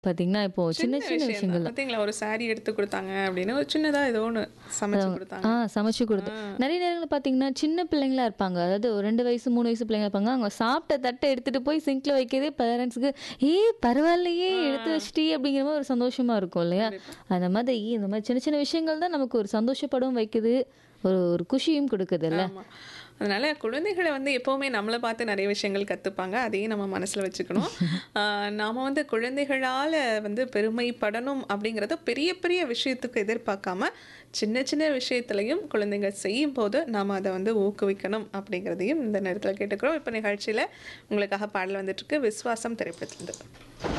பார்த்தீங்கன்னா, இப்போ சின்ன சின்ன விஷயம் தான். விஷயங்கள் தான். பார்த்தீங்களா, ஒரு சாரி எடுத்து குடுத்தாங்க அப்படின்னு, ஒரு சின்னதா ஏதோ ஒண்ணு சமைச்சு ஆ குடுத்தாங்க. சமைச்சு குடுத்து ஆ. நெறைய நேரங்கள்ல பார்த்தீங்கன்னா, சின்ன பிள்ளைங்களா இருப்பாங்க. அதாவது ஒரு 2 வயசு, 3 வயசு பிள்ளைங்களா இருப்பாங்க. அவங்க சாப்பிட்ட தட்ட எடுத்துட்டு போய் சிங்க்ல வைக்கிறதே பேரண்ட்ஸ்க்கு, "ஏய் பரவாயில்லையே எடுத்து ஆ. வச்சுட்டியே!" அப்படிங்கிற மாரி ஒரு சந்தோஷமா இருக்கும் இல்லையா? கண்டிப்பா. அந்த மாதிரி இந்த மாரி சின்ன சின்ன விஷயங்கள் தான் நமக்கு ஒரு சந்தோஷப்படவும் வைக்குது. ஒரு ஒரு குஷியும் குடுக்குதுல்ல? ஆமா. அதனால குழந்தைகள வந்து எப்பவுமே நம்மள பார்த்து நெறைய விஷயங்கள் கத்துப்பாங்க. அதையும் நம்ம மனசுல வச்சுக்கணும். ஆ நாம வந்து குழந்தைகளால வந்து பெருமைப்படணும் அப்படிங்கிறத பெரிய பெரிய விஷயத்துக்கு எதிர்பார்க்காம, சின்ன சின்ன விஷயத்திலயும் குழந்தைங்க செய்யும்போது, நாம அத வந்து ஊக்குவிக்கணும் அப்படிங்கிறதையும் இந்த நேரத்தில கேட்டுக்கிறோம். இப்ப நிகழ்ச்சியில உங்களுக்காக பாடல் வந்துட்டுருக்கு. விஸ்வாசம் திரைப்படத்திலிருந்து.